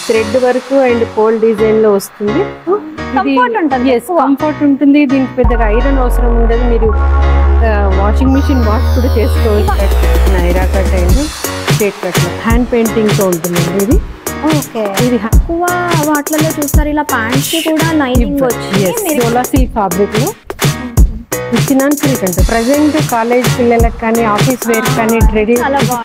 Thread work and pole design లో వస్తుంది Comfort ఉంటుంది ఎక్కువ. కంఫర్ట్ ఉంటుంది దీనికి పెద్దగా ఐరన్ అవసరం ఉండదు మీరు వాషింగ్ మిషన్ వాష్ కూడా చేసుకోవచ్చు Naira cut and straight cut hand painting తో ఉంటుందండి ఇది ఓకే ఇది ఎక్కువ వాటిలలో చూస్తారు ఇలా ప్యాంట్స్ కి కూడా లైనింగ్ వచ్చి మీరు సోలా సిల్క్ ఫ్యాబ్రిక్ లో ఇచ్చినాన్ సిల్క్ అంటే ప్రజెంట్ కాలేజ్ పిల్లలకు కానీ ఆఫీస్ వేర్ కానీ రెడీ చాలా బాగుంది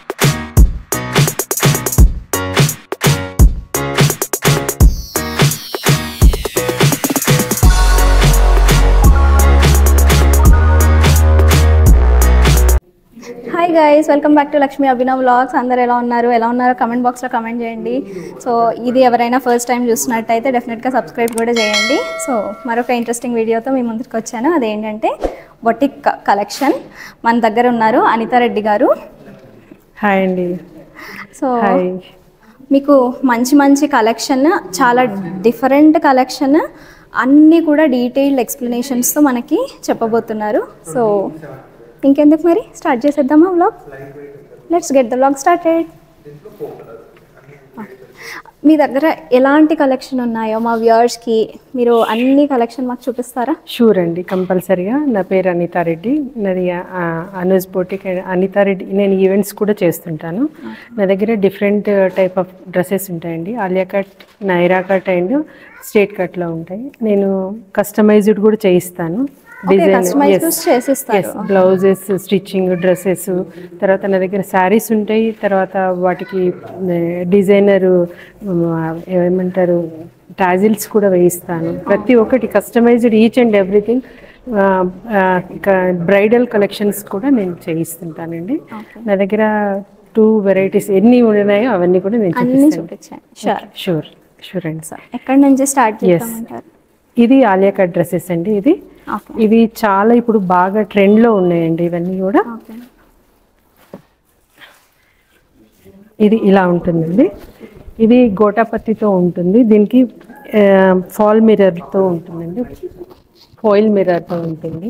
hi guys welcome back to Lakshmi Abhinav vlogs అందరు ఎలా ఉన్నారు ఎలా ఉన్నారో కమెంట్ బాక్స్లో కమెంట్ చేయండి సో ఇది ఎవరైనా ఫస్ట్ టైం చూస్తున్నట్టయితే డెఫినెట్గా సబ్స్క్రైబ్ కూడా చేయండి సో మరొక ఇంట్రెస్టింగ్ వీడియోతో మీ ముందుకు వచ్చాను అదేంటంటే బొటిక్ కలెక్షన్ మన దగ్గర ఉన్నారు అనితారెడ్డి గారు హాయ్ అండి సో హాయ్ మీకు మంచి మంచి కలెక్షన్ చాలా డిఫరెంట్ కలెక్షన్ అన్నీ కూడా డీటెయిల్డ్ ఎక్స్ప్లెనేషన్స్తో మనకి చెప్పబోతున్నారు సో ఇంకెందుకు మరి స్టార్ట్ చేసేద్దామా vlog let's get the vlog started మీ దగ్గర ఎలాంటి కలెక్షన్ ఉన్నాయో మా వ్యూవర్స్కి మీరు అన్ని కలెక్షన్ మాకు చూపిస్తారా షూర్ అండి కంపల్సరీగా నా పేరు అనితారెడ్డి నాది ఆ, అనూజ్ బోటిక్ అనితారెడ్డి నేను ఈవెంట్స్ కూడా చేస్తుంటాను నా దగ్గర డిఫరెంట్ టైప్ ఆఫ్ డ్రెస్సెస్ ఉంటాయండి Alia cut Naira cut and straight కట్లో ఉంటాయి నేను కస్టమైజ్డ్ కూడా చేయిస్తాను కస్టమైజ్ చేసిస్తారు బ్లౌజెస్ స్టిచ్చింగ్ డ్రెస్సెస్ తర్వాత నా దగ్గర శారీస్ ఉంటాయి తర్వాత వాటికి డిజైనర్ ఏమంటారు టాజిల్స్ కూడా వేయిస్తాను ప్రతి ఒక్కటి customized each and everything bridal collections కూడా నేను చేయిస్తుంటానండి నా దగ్గర టూ వెరైటీస్ ఎన్ని ఉన్నాయో అవన్నీ కూడా నేను అన్నీ చూపిస్తాను చూపించండి షూర్ షూర్ షూర్ అండి సార్ ఎక్కడి నుంచి స్టార్ట్ చేద్దామంటారు ఇది ఆలియా కట్ డ్రెస్సెస్ అండి ఇది ఓకే ఇవి చాలా ఇప్పుడు బాగా ట్రెండ్ లో ఉన్నాయండి ఇవన్నీ కూడా ఓకే ఇది ఇలా ఉంటుందండి ఇది గోటాపత్తితో ఉంటుంది దీనికి ఫాల్ మిర్రర్తో ఉంటుందండి ఫాయిల్ మిర్రర్తో ఉంటుంది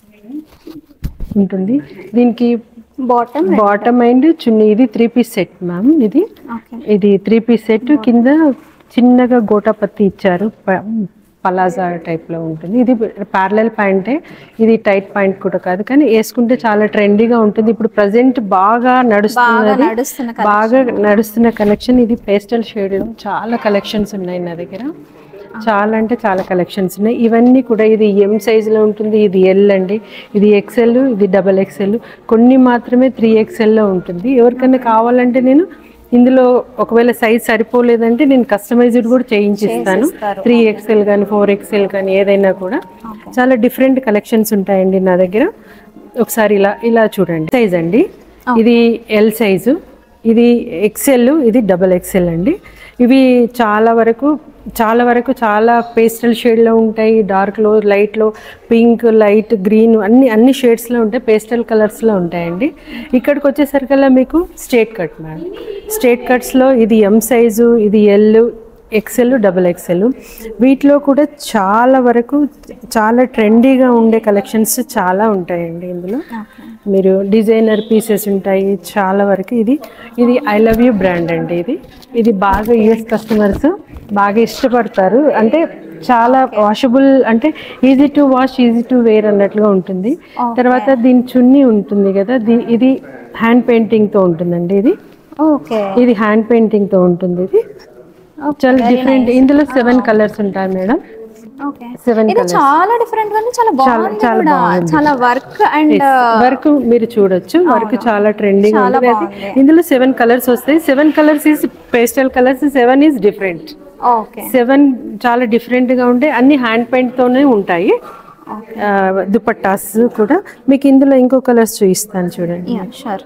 ఉంటుంది దీనికి బాటమ్ బాటమ్ అండ్ చున్నీ ఇది త్రీ పీస్ సెట్ మ్యామ్ ఇది ఓకే ఇది త్రీ పీస్ సెట్ కింద చిన్నగా గోటాపత్తి ఇచ్చారు ప- పలాజా టైప్ లో ఉంటుంది ఇది ప్యారలల్ ప్యాంటే ఇది టైట్ ప్యాంట్ కూడా కాదు కానీ వేసుకుంటే చాలా ట్రెండీగా ఉంటుంది ఇప్పుడు ప్రజెంట్ బాగా బాగా నడుస్తున్నది నడుస్తున్న బాగా నడుస్తున్న కలెక్షన్ ఇది పేస్టల్ షేడ్ లో చాలా కలెక్షన్స్ ఉన్నాయి నా దగ్గర చాలా అంటే చాలా కలెక్షన్స్ ఉన్నాయి ఇవన్నీ కూడా ఇది ఎం సైజ్ లో ఉంటుంది ఇది ఎల్ అండి ఇది ఎక్సెల్ ఇది డబల్ ఎక్సెల్ కొన్ని మాత్రమే త్రీ లో ఉంటుంది ఎవరికైనా కావాలంటే నేను ఇందులో ఒకవేళ సైజ్ సరిపోలేదంటే నేను కస్టమైజ్డ్ కూడా చేయించిస్తాను చేసిస్తారు. త్రీ ఎక్స్ఎల్ కానీ ఫోర్ ఎక్స్ఎల్ కానీ ఏదైనా కూడా చాలా డిఫరెంట్ కలెక్షన్స్ ఉంటాయండి నా దగ్గర ఒకసారి ఇలా ఇలా చూడండి సైజ్ అండి ఇది ఎల్ సైజు ఇది ఎక్సెల్ ఇది డబల్ ఎక్సెల్ అండి ఇవి చాలా వరకు చాలా వరకు చాలా పేస్టల్ షేడ్లో ఉంటాయి డార్క్లో లైట్లో పింక్ లైట్ గ్రీన్ అన్ని అన్ని షేడ్స్లో ఉంటాయి పేస్టల్ కలర్స్లో ఉంటాయండి ఇక్కడికి వచ్చేసరికల్లా మీకు స్ట్రేట్ కట్ మేడం స్ట్రేట్ కట్స్లో ఇది ఎం సైజు ఇది ఎల్ ఎక్సెల్ డబుల్ ఎక్సెల్ వీటిలో కూడా చాలా వరకు చాలా ట్రెండీగా ఉండే కలెక్షన్స్ చాలా ఉంటాయండి ఇందులో మీరు డిజైనర్ పీసెస్ ఉంటాయి చాలా వరకు ఇది ఇది ఐ లవ్ యూ బ్రాండ్ అండి ఇది ఇది బాగా యూఎస్ కస్టమర్స్ బాగా ఇష్టపడతారు అంటే చాలా వాషబుల్ అంటే easy to wash easy to wear అన్నట్లుగా ఉంటుంది తర్వాత దీని చున్నీ ఉంటుంది కదా దీ- ఇది హ్యాండ్ పెయింటింగ్తో ఉంటుందండి ఇది ఓకే ఇది హ్యాండ్ పెయింటింగ్ తో ఉంటుంది ఇది చాలా డిఫరెంట్ ఇందులో సెవెన్ కలర్స్ ఉంటాయి మేడం ఓకే సెవెన్ ఇది చాలా డిఫరెంట్ గా ఉంది చాలా బాగుంది చాలా కూడా బాగుంది. చాలా వర్క్ అండ్ వర్క్ మీరు చూడొచ్చు వర్క్ చాలా ట్రెండింగ్ చాలా ఉంటుంది అది. ఇందులో సెవెన్ కలర్స్ వస్తాయి seven colours is pastel colours seven is different okay seven చాలా డిఫరెంట్ గా ఉంటాయి అన్ని హ్యాండ్ పెయింట్ తోనే ఉంటాయి ఆ, దుపట్టాస్ కూడా మీకు ఇందులో ఇంకో కలర్స్ చూపిస్తాను చూడండి షూర్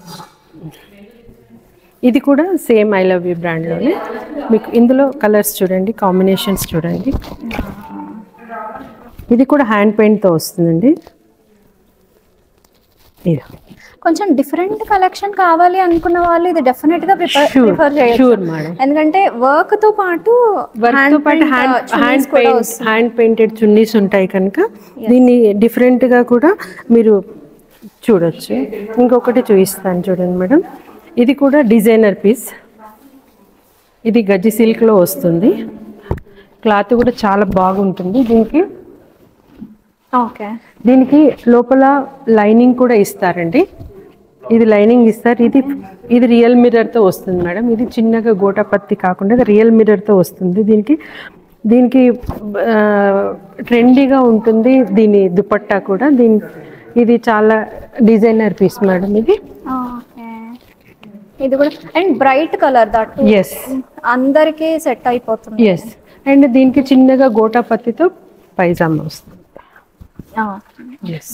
ఇది కూడా సేమ్ ఐ లవ్ యూ బ్రాండ్లోనే మీకు ఇందులో కలర్స్ చూడండి కాంబినేషన్స్ చూడండి ఇది కూడా హ్యాండ్ పెయింట్తో వస్తుందండి ఇది కొంచెం డిఫరెంట్ కలెక్షన్ కావాలి అనుకున్న వాళ్ళు ఇది డెఫినెట్ గా ప్రిఫర్ Sure, ప్రిఫర్ చేయొచ్చు sure, madam. ఎందుకంటే వర్క్ తో పాటు వర్క్తో పాటు hand hand paint hand painted చున్నీస్ ఉంటాయి కనుక దీన్ని డిఫరెంట్గా కూడా మీరు చూడొచ్చు ఇంకొకటి చూపిస్తాను చూడండి మేడం ఇది కూడా డిజైనర్ పీస్ ఇది గజ్జి సిల్క్లో వస్తుంది క్లాత్ కూడా చాలా బాగుంటుంది దీనికి ఓకే దీనికి లోపల లైనింగ్ కూడా ఇస్తారండి ఇది లైనింగ్ ఇస్తారు ఇది ఇది రియల్ మిర్రర్తో వస్తుంది మేడం ఇది చిన్నగా గోటాపత్తి కాకుండా రియల్ మిర్రర్తో వస్తుంది దీనికి దీనికి ట్రెండీగా ఉంటుంది దీని దుపట్టా కూడా దీని ఇది చాలా డిజైనర్ పీస్ మేడం ఇది ఓకే ఇది కూడా and bright colour that's అందరికీ సెట్ అయిపోతుంది ఎస్ అండ్ దీనికి చిన్నగా గోటాపత్తితో పైజామా వస్తుంది ఎస్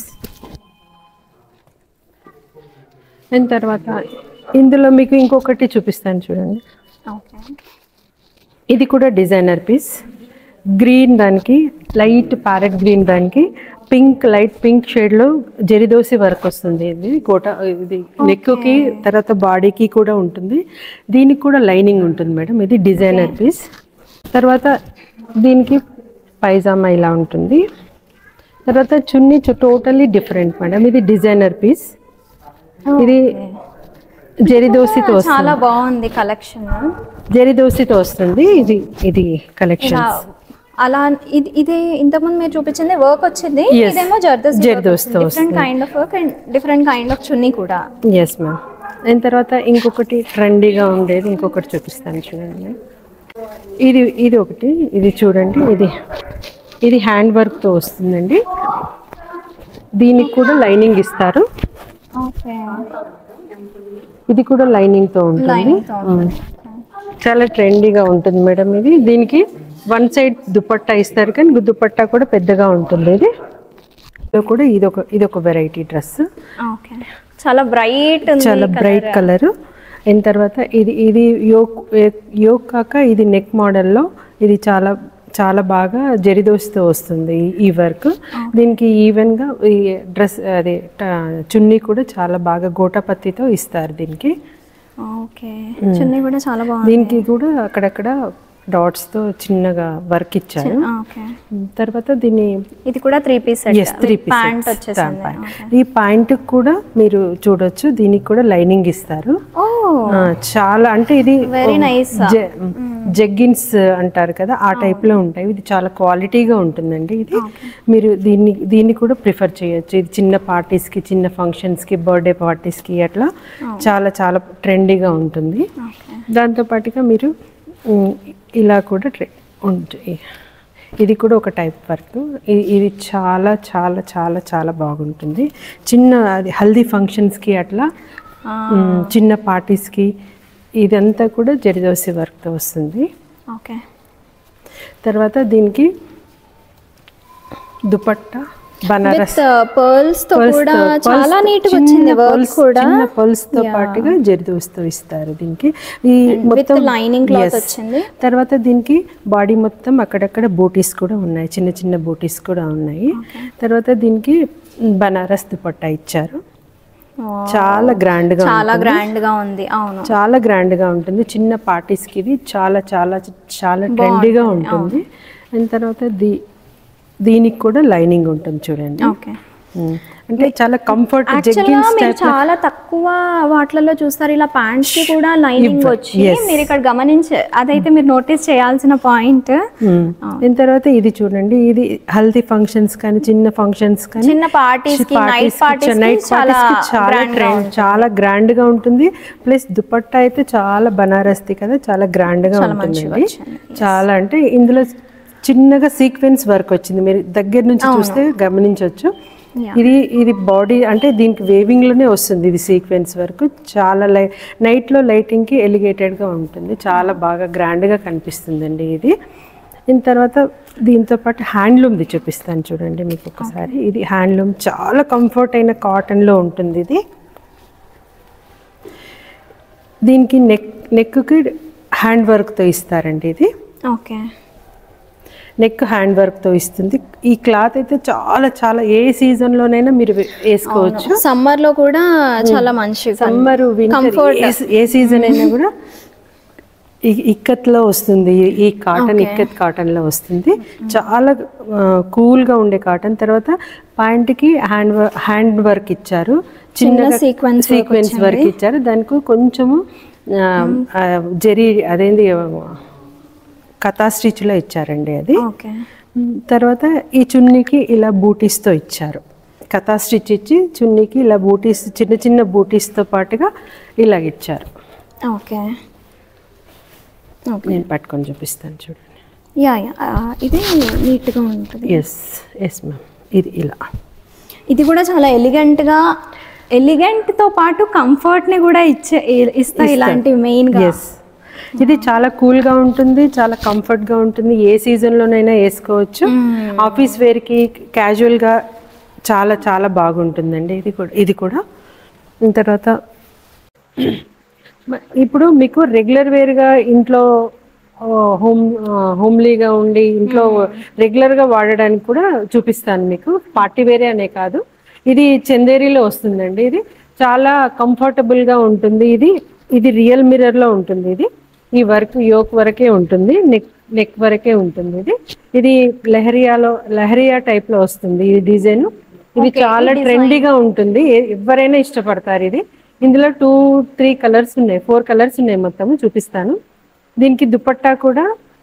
అండ్ తర్వాత ఇందులో మీకు ఇంకొకటి చూపిస్తాను చూడండి ఓకే ఇది కూడా డిజైనర్ పీస్ గ్రీన్ దానికి లైట్ ప్యారెట్ గ్రీన్ దానికి పింక్ లైట్ పింక్ షేడ్లో జరిదోసి వర్క్ వస్తుంది ఇది కోట ఇది నెక్కి తర్వాత బాడీకి కూడా ఉంటుంది దీనికి కూడా లైనింగ్ ఉంటుంది మేడం ఇది డిజైనర్ పీస్ తర్వాత దీనికి పైజామా ఇలా ఉంటుంది తర్వాత చున్నీ టోటల్లీ డిఫరెంట్ మేడం ఇది డిజైనర్ పీస్ ఇది జరిదోసితో వస్తుంది చాలా బాగుంది కలెక్షన్ జరిదోసితో వస్తుంది ఇది ఇది కలెక్షన్ అలా ఇది ఇది ఇంతకుముందు మీరు చూపించింది వర్క్ వచ్చింది Yes. ఇదేమో జర్దోసి జర్దోసితో different kind of work and different kind of చున్నీ కూడా ఎస్ మ్యామ్ దాని తర్వాత ఇంకొకటి ట్రెండీగా ఉండేది ఇంకొకటి చూపిస్తాను చూడండి ఇది ఇది ఒకటి ఇది చూడండి ఇది ఇది హ్యాండ్ వర్క్తో వస్తుందండి దీనికి కూడా లైనింగ్ ఇస్తారు ఓకే ఇది కూడా లైనింగ్తో ఉంటుంది Lining తో మ్మ్. చాలా ట్రెండీగా ఉంటుంది మేడం ఇది దీనికి వన్ సైడ్ దుపట్టా ఇస్తారు కానీ దుపట్టా కూడా పెద్దగా ఉంటుంది ఇది ఇది కూడా ఇది ఒక ఇది ఒక వెరైటీ డ్రెస్ ఓకే చాలా బ్రైట్ ఉంది చాలా బ్రైట్ కలర్ అయిన తర్వాత ఇది ఇది యోక్ యోక్ కాక ఇది నెక్ మోడల్లో ఇది చాలా చాలా బాగా జరిదోసితో వస్తుంది ఈ- ఈ వర్క్ దీనికి ఈవెన్గా ఈ డ్రెస్ అదే ట- చున్నీ కూడా చాలా బాగా గోటాపత్తితో ఇస్తారు దీనికి ఓకే చున్నీ కూడా చాలా బాగుంది దీనికి కూడా అక్కడక్కడ డాట్స్తో చిన్నగా వర్క్ ఇచ్చారు ఓకే తర్వాత దీన్ని ఇది కూడా three piece yes three pant వచ్చేసింది ఈ ప్యాంట్ కూడా మీరు చూడొచ్చు దీనికి కూడా లైనింగ్ ఇస్తారు ఓ ఆ, చాలా అంటే ఇది Very nice. జగ్గిన్స్ అంటారు కదా ఆ టైప్ లో ఉంటాయి ఇది చాలా క్వాలిటీగా ఉంటుందండి ఇది మీరు దీన్ని దీన్ని కూడా ప్రిఫర్ చేయొచ్చు ఇది చిన్న పార్టీస్ కి చిన్న ఫంక్షన్స్ కి బర్త్డే పార్టీస్ కి అట్లా చాలా చాలా ట్రెండీగా ఉంటుంది దాంతో పాటుగా మీరు ఉమ్, ఇలా కూడా ట్రె ఉంటుంది ఇది కూడా ఒక టైప్ వర్క్ ఇది ఇది చాలా చాలా చాలా చాలా బాగుంటుంది చిన్న అది హల్దీ ఫంక్షన్స్కి అట్లా మ్, చిన్న పార్టీస్కి ఇదంతా కూడా జరిదోసి వర్క్తో వస్తుంది ఓకే తర్వాత దీనికి దుపట్టా బనారస్ విత్ పర్ల్స్ తో Pearls కూడా తో- pearls చాలా తో- నీట్ గా చిన్న వచ్చింది వర్క్ pearls- కూడా చిన్న పర్ల్స్ తో పాటుగా జరిదోస్తో ఇస్తారు దీనికి ఈ మొత్తం లైనింగ్ క్లాత్ Yes. వచ్చింది తర్వాత దీనికి బాడీ మొత్తం అక్కడక్కడ బూటీస్ కూడా ఉన్నాయి చిన్న చిన్న బూటీస్ కూడా ఉన్నాయి తర్వాత దీనికి బనారస్ దుపట్టా ఇచ్చారు చాలా గ్రాండ్ గా చాలా ఉంటుంది. గ్రాండ్ గా ఉంది అవును చాలా గ్రాండ్ గా ఉంటుంది చిన్న పార్టీస్ కి ఇది చాలా చాలా చాలా ట్రెండీగా ఉంటుంది అండ్ తర్వాత దీ దీనికి కూడా లైనింగ్ ఉంటుంది చూడండి ఓకే ఉమ్. అంటే చాలా కంఫర్ట్ యాక్చువల్గా జగ్గిన్స్ మీరు చాలా తక్కువ వాటిలలో చూస్తారు ఇలా ప్యాంట్స్ కి కూడా లైనింగ్ ఇవ్వ- వచ్చి yes. మీరు ఇక్కడ గమనించే అదైతే మీరు నోటీస్ చేయాల్సిన పాయింట్ దీని తర్వాత ఇది చూడండి ఇది హల్దీ ఫంక్షన్స్ కానీ చిన్న ఫంక్షన్స్ కానీ చిన్న పార్టీస్ కి నైట్ పార్టీస్ నైట్ చాలా చాలా grand గా ట్రెండ్ చాలా గ్రాండ్ గా ఉంటుంది ప్లస్ దుపట్టా అయితే చాలా బనారస్ది కదా చాలా గ్రాండ్ గా ఉంటుందండి వచ్చింది. చాలా అంటే ఇందులో చిన్నగా సీక్వెన్స్ వర్క్ వచ్చింది మీరు దగ్గర నుంచి చూస్తే గమనించవచ్చు Yeah. ఇది ఇది బాడీ అంటే దీనికి వేవింగ్ లోనే వస్తుంది ఇది సీక్వెన్స్ వర్క్ చాలా లై నైట్ లో లైటింగ్ కి ఎలిగేటెడ్ గా ఉంటుంది చాలా బాగా గ్రాండ్ గా కనిపిస్తుందండి ఇది దీని తర్వాత దీంతో పాటు హ్యాండ్లూమ్ది చూపిస్తాను చూడండి మీకు ఒకసారి ఇది హ్యాండ్లూమ్ చాలా కంఫర్ట్ అయిన కాటన్ లో ఉంటుంది ఇది దీనికి నెక్ నెక్కి హ్యాండ్ వర్క్తో ఇస్తారండి ఇది ఓకే నెక్ హ్యాండ్ వర్క్తో ఇస్తుంది ఈ క్లాత్ అయితే చాలా చాలా ఏ సీజన్లోనైనా మీరు వే- వేసుకోవచ్చు సమ్మర్ లో కూడా చాలా మంచి సమ్మర్ వింటర్ ఏ సీజన్ అయినా కూడా ఈ- ఇక్కత్లో వస్తుంది ఈ- ఈ కాటన్ ఇక్కత్ కాటన్లో వస్తుంది చాలా కూల్గా ఉండే కాటన్ తర్వాత ప్యాంట్కి హ్యాండ్ హ్యాండ్ వర్క్ ఇచ్చారు చిన్నగా sequence work సీక్వెన్స్ వర్క్ ఇచ్చారు దానికి కొంచెము ఆ, ఆ, జరీ అదేంది కథా స్టిచ్లో ఇచ్చారండి అది ఓకే ఉమ్, తర్వాత ఈ చున్నీకి ఇలా బూటీస్తో ఇచ్చారు కథా స్టిచ్ ఇచ్చి చున్నీకి ఇలా బూటీస్ చిన్న చిన్న బూటీస్తో పాటుగా ఇలాగ ఇచ్చారు ఓకే ఓకే నేను పట్టుకొని చూపిస్తాను చూడండి యా యా ఆ, ఇది నీట్గా ఉంటుంది ఎస్ ఎస్ మ్యామ్ ఇది ఇలా ఇది కూడా చాలా ఎలిగెంట్గా ఎలిగెంట్తో పాటు కంఫర్ట్ని కూడా ఇచ్చే ఇస్తాయి ఇలాంటివి మెయిన్గా ఎస్ ఇది చాలా కూల్గా ఉంటుంది చాలా కంఫర్ట్గా ఉంటుంది ఏ సీజన్లోనైనా వేసుకోవచ్చు ఆఫీస్ వేర్కి క్యాజువల్గా చాలా చాలా బాగుంటుందండి ఇది కూడా ఇది కూడా దాని తర్వాత మ- ఇప్పుడు మీకు రెగ్యులర్ వేర్గా ఇంట్లో ఆ, హోమ్ ఆ, హోమ్లీగా ఉండి ఇంట్లో రెగ్యులర్గా వాడడానికి కూడా చూపిస్తాను మీకు పార్టీ వేరే అనే కాదు ఇది చందేరిలో వస్తుందండి ఇది చాలా కంఫర్టబుల్గా ఉంటుంది ఇది ఇది రియల్ మిర్రర్లో ఉంటుంది ఇది ఈ వర్క్ యోక్ వరకే ఉంటుంది నెక్ నెక్ వరకే ఉంటుంది ఇది ఇది లెహరియాలో లెహరియా టైప్లో వస్తుంది ఈ డిజైన్ ఇది చాలా ట్రెండీగా ఉంటుంది ఏ- ఎవరైనా ఇష్టపడతారు ఇది ఇందులో టూ త్రీ కలర్స్ ఉన్నాయి ఫోర్ కలర్స్ ఉన్నాయి మొత్తం చూపిస్తాను దీనికి దుపట్టా కూడా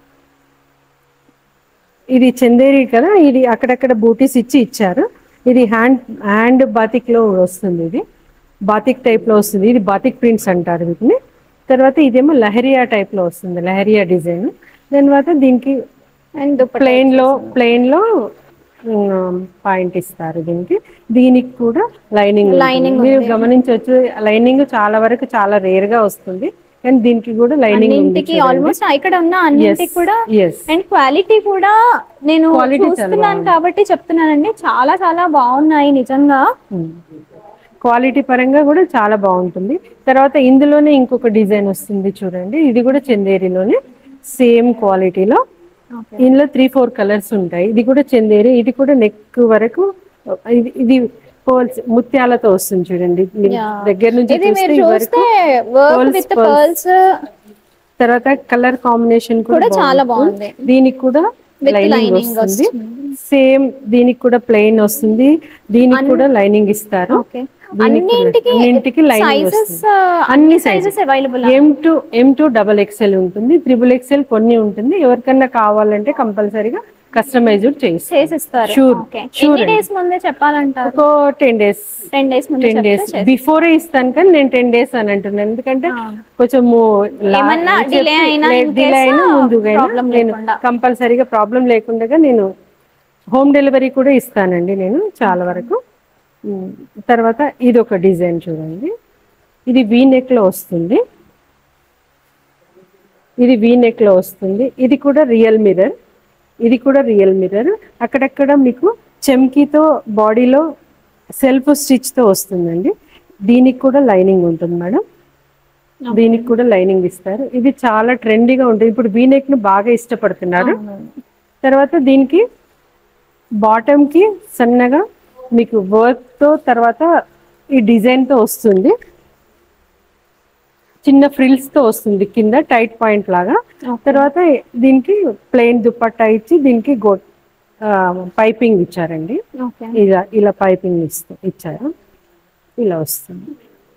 ఇది చందేరి కదా ఇది అక్కడక్కడ బూటీస్ ఇచ్చి ఇచ్చారు ఇది హ్యాండ్ హ్యాండ్ బాతిక్ లో వస్తుంది ఇది బాతిక్ టైప్ లో వస్తుంది ఇది బాతిక్ ప్రింట్స్ అంటారు వీటిని తర్వాత ఇదేమో లహరియా టైప్ లో వస్తుంది లహరియా డిజైన్ దాని తర్వాత దీనికి అండ్ ప్లెయిన్ లో ప్లెయిన్ లో పాయింట్ ఇస్తారు దీనికి దీనికి కూడా లైనింగ్ Lining మీరు గమనించవచ్చు లైనింగ్ చాలా వరకు చాలా రేర్ గా వస్తుంది కానీ దీనికి కూడా లైనింగ్ ఉంది అన్నింటికి ఆల్మోస్ట్ ఇక్కడ ఉన్న అన్నింటికి కూడా ఎస్ అండ్ క్వాలిటీ కూడా నేను Quality చాలా చూస్తున్నాను కాబట్టి చెప్తున్నానండి చాలా చాలా బాగున్నాయి నిజంగా క్వాలిటీ పరంగా కూడా చాలా బాగుంటుంది తర్వాత ఇందులోనే ఇంకొక డిజైన్ వస్తుంది చూడండి ఇది కూడా చందేరిలోనే సేమ్ క్వాలిటీలో Okay. ఇందులో త్రీ ఫోర్ కలర్స్ ఉంటాయి ఇది కూడా చందేరి ఇది కూడా నెక్ వరకు ఇది ఇది pearls, ముత్యాలతో వస్తుంది చూడండి మీరు Yeah. దగ్గర నుంచి ఇది చూస్తే మీరు ఈ వరకు చూస్తే work pearls, with pearls. Pearls తర్వాత కలర్ కాంబినేషన్ కూడా కూడా చాలా బాగుంది దీనికి కూడా With లైనింగ్ lining వస్తుంది సేమ్ దీనికి కూడా ప్లెయిన్ వస్తుంది దీనికి కూడా లైనింగ్ ఇస్తారు ఓకే దీనికి కూడా- అన్నింటికి అన్నింటికి లైనింగ్ సైజెస్ వస్తుంది అన్ని అన్ని sizes available M to M to double XL ఉంటుంది త్రిబుల్ ఎక్స్ఎల్ కొన్ని ఉంటుంది ఎవరికన్నా కావాలంటే కంపల్సరీగా కస్టమైజ్డ్ చేయిస్తాం చేసిస్తారు Sure, ఓకే sure ఎన్ని డేస్ ముందే చెప్పాలంటారు ఒక టెన్ డేస్ టెన్ డేస్ ముందే టెన్ డేస్ చెప్తే బిఫోరే ఇస్తాను కానీ నేను టెన్ డేస్ అని అంటున్నాను ఎందుకంటే ఆ. కొంచెము ఏమన్నా delay అయినా in డిలే case అయినా ముందుగా problem నేను లేకుండా. కంపల్సరీగా ప్రాబ్లం లేకుండా నేను హోమ్ డెలివరీ కూడా ఇస్తానండి నేను చాలా వరకు ఉమ్, తర్వాత ఇది ఒక డిజైన్ చూడండి ఇది వీ నెక్ లో వస్తుంది ఇది వీ నెక్ లో వస్తుంది ఇది కూడా రియల్ మిర్రర్ ఇది కూడా రియల్ మిర్రర్ అక్కడక్కడ మీకు చెమ్కీతో బాడీలో సెల్ఫ్ స్టిచ్ తో వస్తుందండి దీనికి కూడా లైనింగ్ ఉంటుంది మేడం దీనికి కూడా లైనింగ్ ఇస్తారు ఇది చాలా ట్రెండీగా ఉంటుంది ఇప్పుడు వీ నెక్ ను బాగా ఇష్టపడుతున్నారు తర్వాత దీనికి బాటమ్ కి సన్నగా మీకు వర్క్ తో తర్వాత ఈ డిజైన్ తో వస్తుంది చిన్న ఫ్రిల్స్ తో వస్తుంది కింద టైట్ పాయింట్ లాగా తర్వాత దీనికి ప్లెయిన్ దుపట్టా ఇచ్చి దీనికి గో పైపింగ్ ఇచ్చారండి ఓకే ఇలా ఇలా పైపింగ్ ఇస్తూ ఇచ్చారు ఇలా వస్తుంది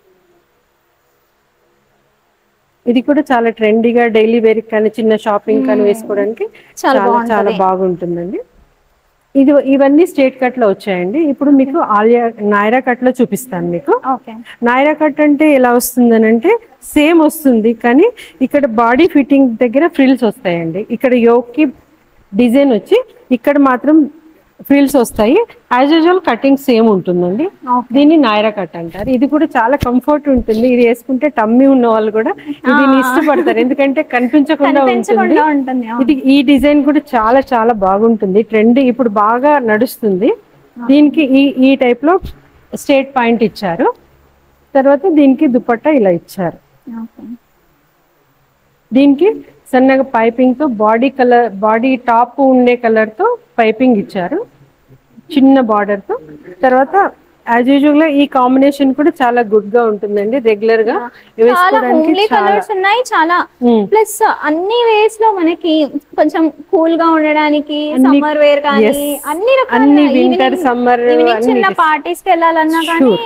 ఇది కూడా చాలా ట్రెండీగా డైలీ వేర్ కానీ చిన్న షాపింగ్ కానీ వేసుకోవడానికి చాలా చాలా చాలా బాగుంటుందండి ఇది ఇవన్నీ స్టేట్ కట్ లో వచ్చాయండి ఇప్పుడు మీకు ఆలియా నాయరా కట్ లో చూపిస్తాను మీకు ఓకే నాయరా కట్ అంటే ఎలా వస్తుందని అంటే సేమ్ వస్తుంది కానీ ఇక్కడ బాడీ ఫిట్టింగ్ దగ్గర ఫ్రిల్స్ వస్తాయండి ఇక్కడ యోక్కి డిజైన్ వచ్చి ఇక్కడ మాత్రం ఫ్రిల్స్ వస్తాయి యాజ్ యూజువల్ కటింగ్ సేమ్ ఉంటుందండి Okay. దీన్ని నాయరా కట్ అంటారు ఇది కూడా చాలా కంఫర్ట్ ఉంటుంది ఇది వేసుకుంటే టమ్మీ ఉన్న వాళ్ళు కూడా దీన్ని ఇష్టపడతారు ఎందుకంటే కనిపించకుండా ఉంటుంది పెంచకుండా ఉంటుంది ఇది ఈ డిజైన్ కూడా చాలా చాలా బాగుంటుంది ట్రెండ్ ఇప్పుడు బాగా నడుస్తుంది దీనికి ఈ ఈ టైప్ లో స్టేట్ పాయింట్ ఇచ్చారు తర్వాత దీనికి దుపట్టా ఇలా ఇచ్చారు ఓకే దీనికి సన్నగా పైపింగ్ తో బాడీ కలర్ బాడీ టాప్ ఉండే కలర్ తో పైపింగ్ ఇచ్చారు చిన్న బార్డర్ తో తర్వాత యాజ్ యూజువల్ గా ఈ కాంబినేషన్ కూడా చాలా గుడ్ గా ఉంటుందండి రెగ్యులర్ గా చాలా వేసుకోవడానికి హోమ్లీ చాలా కలర్స్ ఉన్నాయి చాలా ఉమ్. ప్లస్ అన్ని వేస్ లో మనకి కొంచెం కూల్ గా ఉండడానికి సమ్మర్ వేర్ కానీ yes. అన్ని రకాల అన్ని evening- winter, summer evening అన్ని చిన్న dis- పార్టీస్ కి వెళ్ళాలన్నా కానీ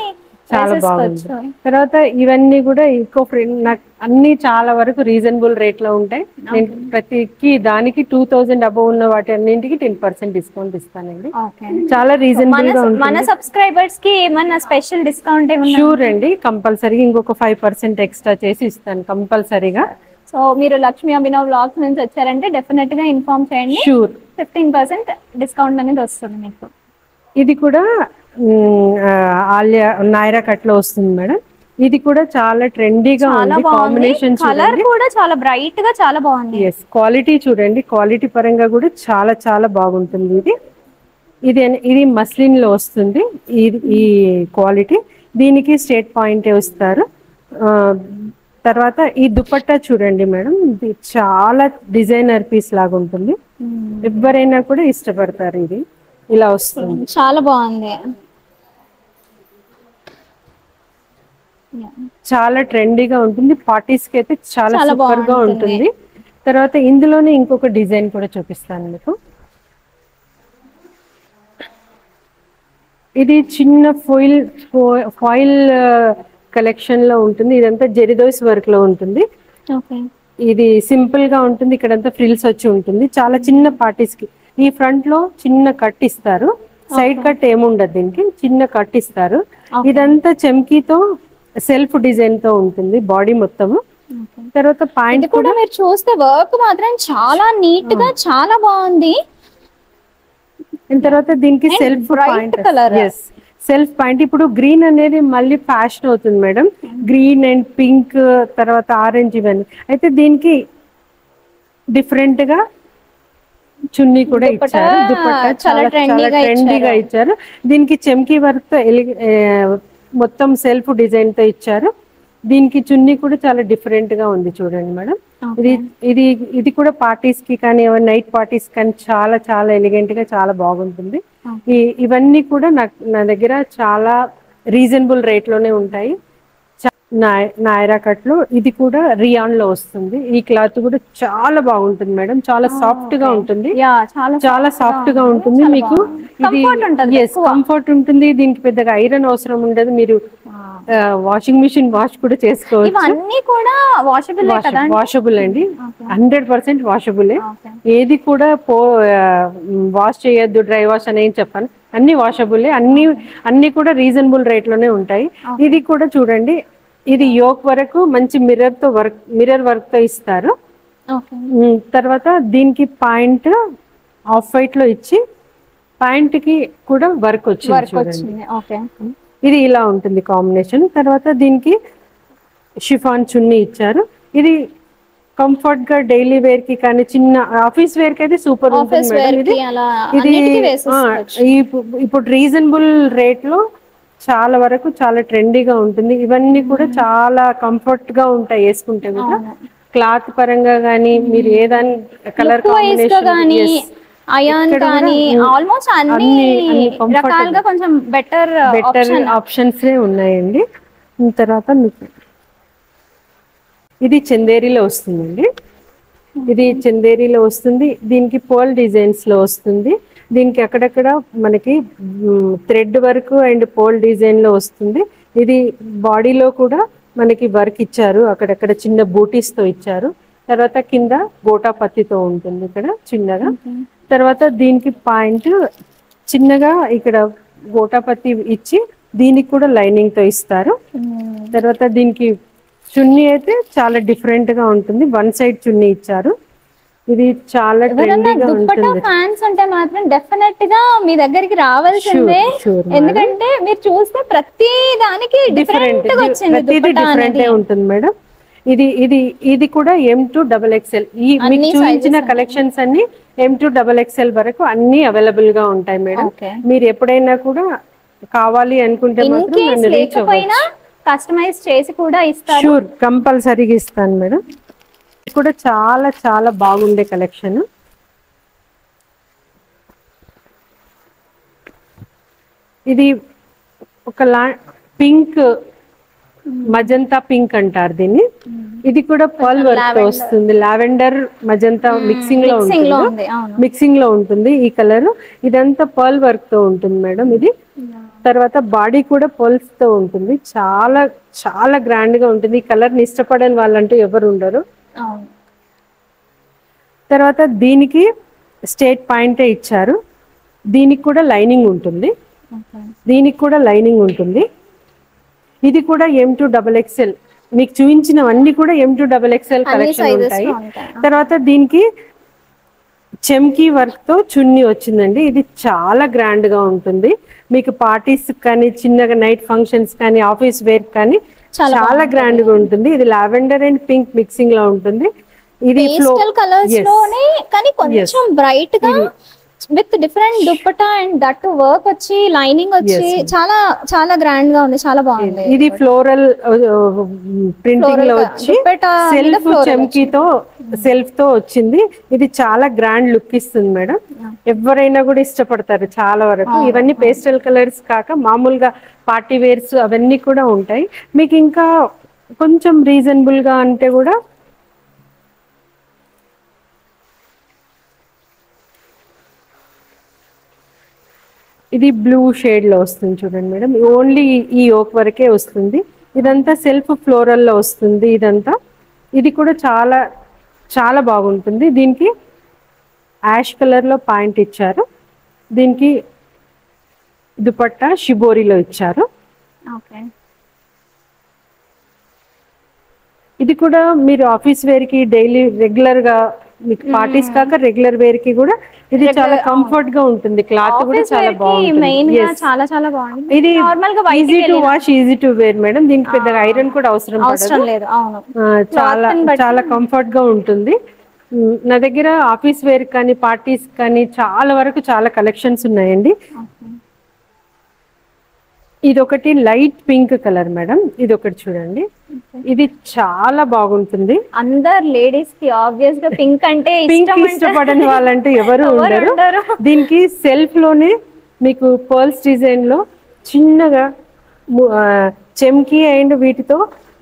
చాలా బాగుంది వేసేసుకోవచ్చు. తర్వాత ఇవన్నీ కూడా ఈకో ఫ్రెండ్ నాకు అన్ని చాలా వరకు రీజనబుల్ రేట్ లో ఉంటాయి నేను ప్రతికి దానికి టూ థౌజండ్ అబౌవ్ ఉన్న వాటి అన్నింటికి టెన్ పర్సెంట్ డిస్కౌంట్ ఇస్తానండి ఓకే చాలా రీజనబుల్ మన గా ఉంటుంది మన సబ్స్క్రైబర్స్ కి ఏమన్నా స్పెషల్ డిస్కౌంట్ ఏమన్నా షూర్ అండి కంపల్సరీగా ఇంకొక ఫైవ్ పర్సెంట్ ఎక్స్ట్రా చేసి ఇస్తాను కంపల్సరీగా సో మీరు లక్ష్మీ అభినవ్ వ్లాగ్స్ నుంచి వచ్చారంటే డెఫినెట్ గా ఇన్ఫార్మ్ చేయండి షూర్ ఫిఫ్టీన్ పర్సెంట్ డిస్కౌంట్ అనేది వస్తుంది మీకు ఇది కూడా మ్, ఆ, ఆలియా నాయరా కట్ లో వస్తుంది మేడం ఇది కూడా చాలా ట్రెండీగా చాలా ఉంది బాగుంది కాంబినేషన్ కలర్ కూడా చాలా బ్రైట్ గా చాలా బాగుంది ఎస్ క్వాలిటీ చూడండి క్వాలిటీ పరంగా కూడా చాలా చాలా బాగుంటుంది ఇది ఇది అన్- ఇది మస్లిన్ లో వస్తుంది ఇది ఈ క్వాలిటీ దీనికి స్టేట్ పాయింట్ వస్తారు ఆ, తర్వాత ఈ దుపట్టా చూడండి మేడం ఇది చాలా డిజైనర్ పీస్ లాగా ఉంటుంది ఎవరైనా కూడా ఇష్టపడతారు ఇది ఇలా వస్తుంది చాలా బాగుంది చాలా ట్రెండీగా ఉంటుంది పార్టీస్ కి అయితే చాలా చాలా సూపర్ గా ఉంటుంది తర్వాత ఇందులోనే ఇంకొక డిజైన్ కూడా చూపిస్తాను మీకు ఇది చిన్న ఫాయిల్ ఫాయిల్ కలెక్షన్ లో ఉంటుంది ఇదంతా జెరిదోస్ వర్క్ లో ఉంటుంది ఓకే ఇది సింపుల్ గా ఉంటుంది ఇక్కడంతా ఫ్రిల్స్ వచ్చి ఉంటుంది చాలా చిన్న పార్టీస్ కి ఈ ఫ్రంట్ లో చిన్న కట్ ఇస్తారు సైడ్ కట్ ఏముండదు దీనికి చిన్న కట్ ఇస్తారు ఇదంతా చెమ్కీతో సెల్ఫ్ డిజైన్ తో ఉంటుంది బాడీ మొత్తము తర్వాత పాయింట్ ఇది కూడా మీరు చూస్తే వర్క్ మాత్రం చాలా నీట్ గా చాలా బాగుంది తర్వాత దీనికి And self bright point colour. Yes self point ఇప్పుడు గ్రీన్ అనేది మళ్ళీ ఫ్యాషన్ అవుతుంది మేడం గ్రీన్ అండ్ పింక్ తర్వాత ఆరెంజ్ ఇవన్నీ అయితే దీనికి డిఫరెంట్ గా చున్నీ కూడా దుపట్టా ఇచ్చారు దుపట్టా చాలా చాలా చాలా trendy-గా ట్రెండీగా ఇచ్చారు దీనికి చెమ్కీ వర్క్ తో ఎలి- ఏ, మొత్తం సెల్ఫ్ డిజైన్ తో ఇచ్చారు దీనికి చున్నీ కూడా చాలా డిఫరెంట్ గా ఉంది చూడండి మేడం ఇది ఇది ఇది కూడా పార్టీస్ కి కానీ నైట్ పార్టీస్ కానీ చాలా చాలా ఎలిగెంట్ గా చాలా బాగుంటుంది ఈ ఇవన్నీ కూడా నాకు నా దగ్గర చాలా రీజనబుల్ రేట్ లోనే ఉంటాయి చా- నాయ- నాయరా కట్ లో ఇది కూడా రియాన్ లో వస్తుంది ఈ క్లాత్ కూడా చాలా బాగుంటుంది మేడం చాలా సాఫ్ట్ గా ఉంటుంది యా చాలా చాలా సాఫ్ట్ గా ఉంటుంది మీకు ఇది Comfort ఉంటుంది ఎస్ కంఫర్ట్ ఉంటుంది దీనికి పెద్దగా ఐరన్ అవసరం ఉండదు మీరు వాషింగ్ మిషన్ వాష్ కూడా చేసుకోవచ్చు ఇవన్నీ కూడా వాషబుల్ కదా వాషబుల్ అండి హండ్రెడ్ పర్సెంట్ వాషబులే Okay. ఏది కూడా పో వాష్ చేయొద్దు డ్రై వాష్ అని ఏం చెప్పాను అన్ని వాషబులే అన్ని అన్ని కూడా రీజనబుల్ రేట్ లోనే ఉంటాయి ఇది కూడా చూడండి ఇది యోక్ వరకు మంచి మిర్రర్ తో వర్క్ మిర్రర్ వర్క్ తో ఇస్తారు ఓకే ఉమ్, తర్వాత దీనికి పాయింట్ ఆఫ్ వైట్ లో ఇచ్చి పాయింట్ కి కూడా వర్క్ వచ్చింది వర్క్ చూడండి వచ్చింది ఓకే ఇది ఇలా ఉంటుంది కాంబినేషన్ తర్వాత దీనికి షిఫాన్ చున్నీ ఇచ్చారు ఇది కంఫర్ట్ గా డైలీ వేర్ కి కానీ చిన్న ఆఫీస్ వేర్ కి అయితే సూపర్ ఉంటుంది ఆఫీస్ మేడం వేర్ ఇది కి అలా ఇది అన్నిటికీ ఆ, వేసేసుకోవచ్చు ఈ- ఇప్పుడు రీజనబుల్ రేట్ లో చాలా వరకు చాలా ట్రెండీగా ఉంటుంది ఇవన్నీ కూడా చాలా కంఫర్ట్ గా ఉంటాయి వేసుకుంటే కూడా క్లాత్ పరంగా గానీ మీరు ఏదాని కలర్ వైస్ గా కానీ కాంబినేషన్ అయాన్ ఎక్కడ కూడా, కానీ ఉమ్, ఆల్మోస్ట్ అన్ని అన్ని- అన్ని comfortable. రకాలుగా కొంచెం బెటర్ బెటర్ ఆప్షన్స్ ఉన్నాయండి ఉమ్, తర్వాత మీకు ఇది చందేరిలో వస్తుందండి ఇది చందేరిలో వస్తుంది దీనికి పోల్ డిజైన్స్ లో వస్తుంది దీనికి అక్కడక్కడ మనకి thread work and pole design లో వస్తుంది ఇది బాడీలో కూడా మనకి వర్క్ ఇచ్చారు అక్కడక్కడ చిన్న బూటీస్ తో ఇచ్చారు తర్వాత కింద గోటా పత్తితో ఉంటుంది ఇక్కడ చిన్నగా తర్వాత దీనికి పాయింట్ చిన్నగా ఇక్కడ గోటాపత్తి ఇచ్చి దీనికి కూడా లైనింగ్ తో ఇస్తారు తర్వాత దీనికి చున్నీ అయితే చాలా డిఫరెంట్ గా ఉంటుంది వన్ సైడ్ చున్నీ ఇచ్చారు ఇది చాలా ఎవరన్నా ట్రెండీగా దుప్పటా ఉంటుంది ఫ్యాన్స్ ఉంటే మాత్రం డెఫినెట్ గా మీ దగ్గరికి రావాల్సిందే Sure, sure, madam. ఎందుకంటే మీరు చూస్తే ప్రతి దానికి డిఫరెంట్ డిఫరెంట్ గా వచ్చింది ప్రతిదీ దుప్పటా డిఫరెంట్ అనేది ఉంటుంది మేడం ఇది ఇది ఇది కూడా ఎం టు డబల్ ఎక్స్ఎల్ ఈ మీకు అన్ని చూపించిన కలెక్షన్స్ అన్ని ఎం టు డబల్ ఎక్స్ఎల్ వరకు అన్ని అవైలబుల్ గా ఉంటాయి మేడం ఓకే మీరు ఎప్పుడైనా కూడా కావాలి అనుకుంటే ఇన్ మాత్రం కేస్ నన్ను రీచ్ లేకపోయినా కస్టమైజ్ చేసి కూడా ఇస్తారు షూర్ కంపల్సరీగా ఇస్తాను మేడం ఇది కూడా చాలా చాలా బాగుండే కలెక్షన్ ఇది ఒక లా పింక్ మజంతా పింక్ అంటారు దీన్ని ఇది కూడా పర్ల్ వర్క్ తో వస్తుంది లావెండర్ మజంతా మిక్సింగ్ లో మిక్సింగ్ లో ఉంటుంది ఉంది అవును మిక్సింగ్ లో ఉంటుంది ఈ కలర్ ఇదంతా పర్ల్ వర్క్ తో ఉంటుంది మేడం ఇది తర్వాత బాడీ కూడా పర్ల్స్ తో ఉంటుంది చాలా చాలా గ్రాండ్ గా ఉంటుంది ఈ కలర్ ని ఇష్టపడని వాళ్ళంటూ ఎవరు ఉండరు అవును తర్వాత దీనికి స్టేట్ పాయింటే ఇచ్చారు దీనికి కూడా లైనింగ్ ఉంటుంది ఓకే దీనికి కూడా లైనింగ్ ఉంటుంది ఇది కూడా ఎం టూ డబల్ ఎక్స్ఎల్ మీకు చూపించినవన్నీ కూడా ఎం టూ డబల్ ఎక్స్ఎల్ అన్ని కలెక్షన్ సైజెస్ ఉంటాయి లో ఉంటాయి తర్వాత దీనికి చెమ్కీ వర్క్ తో చున్నీ వచ్చిందండి ఇది చాలా గ్రాండ్ గా ఉంటుంది మీకు పార్టీస్ కానీ చిన్నగా నైట్ ఫంక్షన్స్ కానీ ఆఫీస్ వేర్ కానీ చాలా చాలా గ్రాండ్ గా ఉంటుంది ఇది లావెండర్ అండ్ పింక్ మిక్సింగ్ లో ఉంటుంది ఇది ఫ్లో పేస్టల్ కలర్స్ Yes. లోనే కానీ కొంచెం బ్రైట్ గా with different dupatta and that work వచ్చి లైనింగ్ వచ్చి చాలా చాలా గ్రాండ్ గా ఉంది చాలా బాగుంది ఇది ఫ్లోరల్ ప్రింటింగ్ లో Floral గా, వచ్చి దుపట్టా మీద సెల్ఫ్ floral చెమ్కీతో సెల్ఫ్ తో వచ్చింది ఇది చాలా గ్రాండ్ లుక్ ఇస్తుంది మేడం ఎవరైనా కూడా ఇష్టపడతారు చాలా వరకు ఇవన్నీ పేస్టల్ కలర్స్ కాక మామూలుగా పార్టీ వేర్స్ అవన్నీ కూడా ఉంటాయి మీకు ఇంకా కొంచెం రీజనబుల్ గా అంటే కూడా ఇది బ్లూ షేడ్ లో వస్తుంది చూడండి మేడం ఓన్లీ ఈ ఓక్ వరకే వస్తుంది ఇదంతా సెల్ఫ్ ఫ్లోరల్ లో వస్తుంది ఇదంతా ఇది కూడా చాలా చాలా బాగుంటుంది దీనికి యాష్ కలర్ లో పాయింట్ ఇచ్చారు దీనికి దుపట్టా షిబోరిలో ఇచ్చారు ఓకే ఇది కూడా మీరు ఆఫీస్ వేర్ కి డైలీ రెగ్యులర్ గా మీకు పార్టీస్ కాక రెగ్యులర్ వేర్ కి కూడా ఇది చాలా కంఫర్ట్ గా ఉంటుంది క్లాత్ కూడా ఆఫీస్ చాలా వేర్ కి బాగుంటుంది మెయిన్ గా Yes. చాలా చాలా బాగుంది ఇది నార్మల్ గా ఈజీ బయటికి to wash easy to wear madam దీనికి పెద్దగా ఐరన్ కూడా అవసరం పడదు అవసరం లేదు అవును ఆ, చాలా చాలా కంఫర్ట్ గా ఉంటుంది ఉమ్, నా దగ్గర ఆఫీస్ వేర్ కానీ పార్టీస్ కానీ చాలా వరకు చాలా కలెక్షన్స్ ఉన్నాయండి ఇది ఒకటి లైట్ పింక్ కలర్ మేడం ఇది ఒకటి చూడండి ఇది చాలా బాగుంటుంది అందరు లేడీస్ కి ఆబ్వియస్ గా పింక్ అంటే పింక్ ఇష్టం అంటే ఇష్టపడని వాళ్ళంటే ఎవరు ఎవరు ఉండరు ఉండరు. దీనికి సెల్ఫ్ లోనే మీకు పర్ల్స్ డిజైన్ లో చిన్నగా ము- ఆ, చెమ్కి అండ్ వీటితో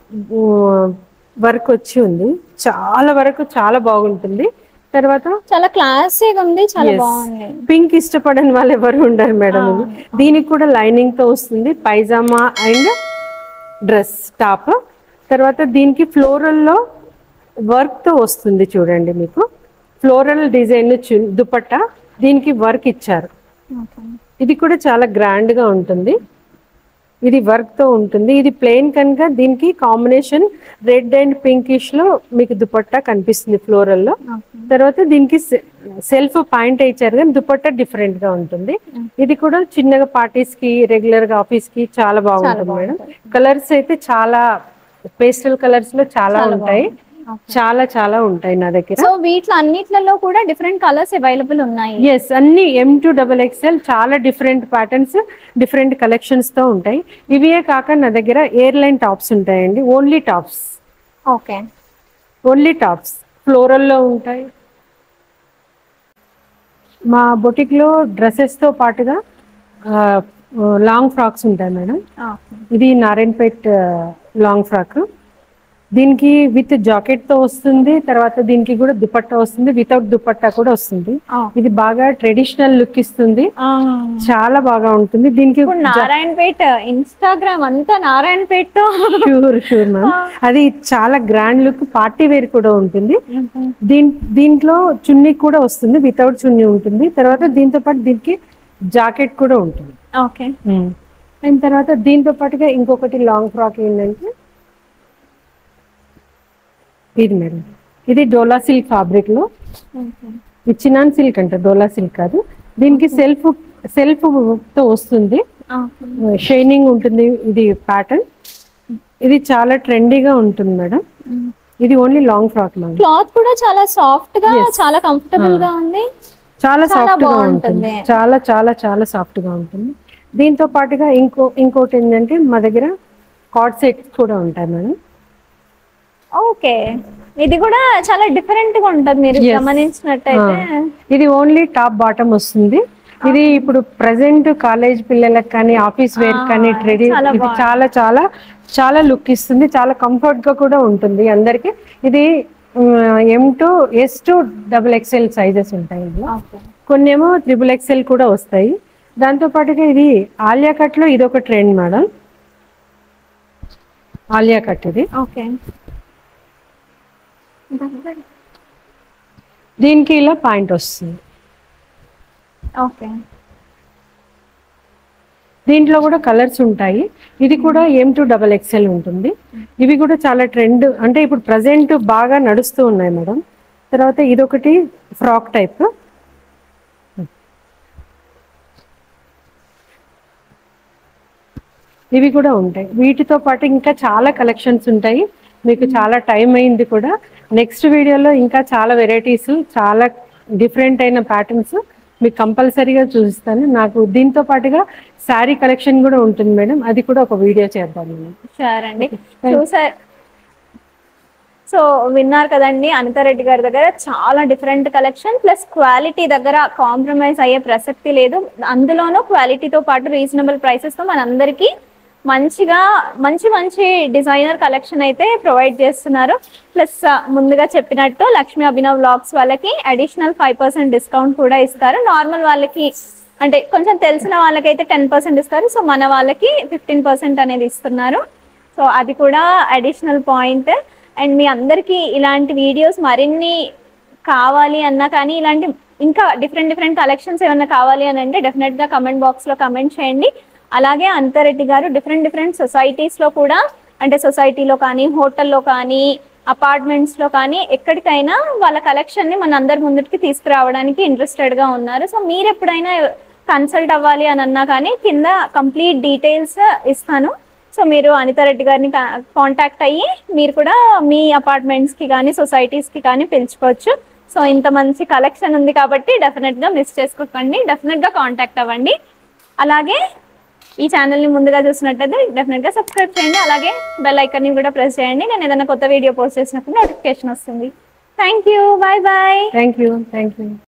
వర్క్ వచ్చి ఉంది చాలా వరకు చాలా బాగుంటుంది తర్వాత చాలా క్లాసీగా ఉంది చాలా బాగుంది పింక్ ఇష్టపడని వాళ్ళు ఎవరు ఉండరు మేడం ఇది దీనికి కూడా లైనింగ్ తో వస్తుంది పైజామా అండ్ డ్రెస్ టాప్ తర్వాత దీనికి ఫ్లోరల్ లో వర్క్ తో వస్తుంది చూడండి మీకు ఫ్లోరల్ డిజైన్ దుపట్టా దీనికి వర్క్ ఇచ్చారు Okay. ఇది కూడా చాలా గ్రాండ్ గా ఉంటుంది ఇది వర్క్ తో ఉంటుంది ఇది ప్లెయిన్ కనుక దీనికి కాంబినేషన్ రెడ్ అండ్ పింకిష్ లో మీకు దుపట్టా కనిపిస్తుంది ఫ్లోరల్ లో Okay. తర్వాత దీనికి సెల్ఫ్ పాయింట్ ఇచ్చారు కానీ దుపట్టా డిఫరెంట్ గా ఉంటుంది ఇది కూడా చిన్నగా పార్టీస్ కి రెగ్యులర్ గా ఆఫీస్ కి చాలా బాగుంటుంది మేడం కలర్స్ అయితే చాలా పేస్టల్ కలర్స్ లో చాలా ఉంటాయి చాలా చాలా ఉంటాయి నా దగ్గర సో వీటిలో అన్నిట్లలో కూడా డిఫరెంట్ కలర్స్ అవైలబుల్ ఉన్నాయి ఎస్ అన్ని ఎం టూ డబల్ ఎక్స్ఎల్ చాలా డిఫరెంట్ ప్యాటర్న్స్ డిఫరెంట్ కలెక్షన్స్ తో ఉంటాయి ఇవే కాక నా దగ్గర ఎయిర్ లైన్ టాప్స్ ఉంటాయండి only tops okay only tops ఫ్లోరల్లో ఉంటాయి మా బొటిక్లో డ్రెస్సెస్తో పాటుగా లాంగ్ ఫ్రాక్స్ ఉంటాయి మేడం ఇది నారాయణపేట్ లాంగ్ ఫ్రాక్ దీనికి విత్ జాకెట్ తో వస్తుంది తర్వాత దీనికి కూడా దుపట్టా వస్తుంది వితౌట్ దుపట్టా కూడా వస్తుంది ఇది బాగా ట్రెడిషనల్ లుక్ ఇస్తుంది చాలా బాగా ఉంటుంది దీనికి ఇప్పుడు నారాయణపేట్ ఇన్స్టాగ్రామ్ అంతా నారాయణపేట్ తో షూర్ షూర్ మ్యామ్ అది చాలా గ్రాండ్ లుక్ పార్టీ వేర్ కూడా ఉంటుంది దీన్ దీంట్లో చున్నీ కూడా వస్తుంది వితౌట్ చున్నీ ఉంటుంది తర్వాత దీంతో పాటు దీనికి జాకెట్ కూడా ఉంటుంది ఓకే అండ్ తర్వాత దీంతో పాటుగా ఇంకొకటి లాంగ్ ఫ్రాక్ ఏంటంటే ఇది మేడం ఇది డోలా సిల్క్ ఫ్యాబ్రిక్ లో ఇది చినాన్ సిల్క్ అంట డోలా సిల్క్ కాదు దీనికి సెల్ఫ్ సెల్ఫ్ తో వస్తుంది షైనింగ్ ఉంటుంది ఇది ప్యాటర్న్ ఇది చాలా ట్రెండీగా ఉంటుంది మేడం ఇది only long frock madam cloth కూడా చాలా సాఫ్ట్ గా చాలా కంఫర్టబుల్ గా ఉంది చాలా చాలా సాఫ్ట్ గా బాగుంటుంది. ఉంటుంది చాలా చాలా చాలా సాఫ్ట్ గా ఉంటుంది దీంతో పాటుగా ఇంకో ఇంకోటి ఏంటంటే మా దగ్గర కార్డ్ సెట్స్ కూడా ఉంటాయి మేడం ఓకే ఇది కూడా చాలా డిఫరెంట్ గా ఉంటది మీరు Yes. గమనించినట్టయితే ఇది ఓన్లీ టాప్ బాటమ్ వస్తుంది ఇది ఇప్పుడు ప్రజెంట్ కాలేజ్ పిల్లలకు కానీ ఆఫీస్ వేర్ కానీ ట్రెడీ చాలా ఇది చాలా చాలా చాలా లుక్ ఇస్తుంది చాలా కంఫర్ట్ గా కూడా ఉంటుంది అందరికి ఇది M to S to double XL sizes ఉంటాయి ఇందులో ఓకే కొన్ని ఏమో త్రిబుల్ ఎక్స్ఎల్ కూడా వస్తాయి దాంతో పాటుగా ఇది ఆలియా కట్ లో ఇది ఒక ట్రెండ్ మేడం ఆలియా కట్ ఇది ఓకే దీనికి ఇలా పాయింట్ వస్తుంది ఓకే దీంట్లో కూడా కలర్స్ ఉంటాయి ఇది కూడా ఎం టు డబల్ ఎక్స్ఎల్ ఉంటుంది ఇవి కూడా చాలా ట్రెండ్ అంటే ఇప్పుడు ప్రజెంట్ బాగా నడుస్తూ ఉన్నాయి మేడం తర్వాత ఇదొకటి ఫ్రాక్ టైప్ ఇవి కూడా ఉంటాయి వీటితో పాటు ఇంకా చాలా కలెక్షన్స్ ఉంటాయి మీకు చాలా టైం అయింది కూడా నెక్స్ట్ వీడియోలో ఇంకా చాలా వెరైటీస్ చాలా డిఫరెంట్ అయిన ప్యాటర్న్స్ మీకు కంపల్సరీగా చూపిస్తాను నాకు దీంతో పాటుగా శారీ కలెక్షన్ కూడా ఉంటుంది మేడం అది కూడా ఒక వీడియో చేద్దాం మనం షూర్ అండి చూసారు సో విన్నారు కదండి అనితారెడ్డి గారి దగ్గర చాలా డిఫరెంట్ కలెక్షన్ ప్లస్ క్వాలిటీ దగ్గర కాంప్రమైజ్ అయ్యే ప్రసక్తి లేదు అందులోనూ క్వాలిటీతో పాటు రీజనబుల్ ప్రైసెస్తో మనందరికీ మంచిగా మంచి మంచి డిజైనర్ కలెక్షన్ అయితే ప్రొవైడ్ చేస్తున్నారు ప్లస్ ముందుగా చెప్పినట్టు లక్ష్మీ అభినవ్ బ్లాగ్స్ వాళ్ళకి అడిషనల్ ఫైవ్ పర్సెంట్ డిస్కౌంట్ కూడా ఇస్తారు నార్మల్ వాళ్ళకి అంటే కొంచెం తెలిసిన వాళ్ళకైతే టెన్ పర్సెంట్ ఇస్తారు సో మన వాళ్ళకి ఫిఫ్టీన్ పర్సెంట్ అనేది ఇస్తున్నారు సో అది కూడా అడిషనల్ పాయింట్ అండ్ మీ అందరికీ ఇలాంటి వీడియోస్ మరిన్ని కావాలి అన్నా కానీ ఇలాంటి ఇంకా డిఫరెంట్ డిఫరెంట్ కలెక్షన్స్ ఏమన్నా కావాలి అని అంటే డెఫినెట్గా కమెంట్ బాక్స్లో కమెంట్ చేయండి అలాగే అంతారెడ్డి గారు డిఫరెంట్ డిఫరెంట్ సొసైటీస్లో కూడా అంటే సొసైటీలో కానీ హోటల్లో కానీ అపార్ట్మెంట్స్లో కానీ ఎక్కడికైనా వాళ్ళ కలెక్షన్ని మన అందరి ముందుకి తీసుకురావడానికి ఇంట్రెస్టెడ్గా ఉన్నారు సో మీరు ఎప్పుడైనా కన్సల్ట్ అవ్వాలి అని అన్నా కానీ కింద కంప్లీట్ డీటెయిల్స్ ఇస్తాను సో మీరు అనితారెడ్డి గారిని కాంటాక్ట్ అయ్యి మీరు కూడా మీ అపార్ట్మెంట్స్కి కానీ సొసైటీస్కి కానీ పిలుచుకోవచ్చు సో ఇంత మంచి కలెక్షన్ ఉంది కాబట్టి డెఫినెట్గా మిస్ చేసుకోకండి డెఫినెట్గా కాంటాక్ట్ అవ్వండి అలాగే ఈ ఛానల్ని ముందుగా చూసినట్టయితే డెఫినెట్గా సబ్స్క్రైబ్ చేయండి అలాగే బెల్ ఐకన్ని కూడా ప్రెస్ చేయండి నేను ఏదైనా కొత్త వీడియో పోస్ట్ చేసినప్పుడు నోటిఫికేషన్ వస్తుంది thank you bye bye thank you thank you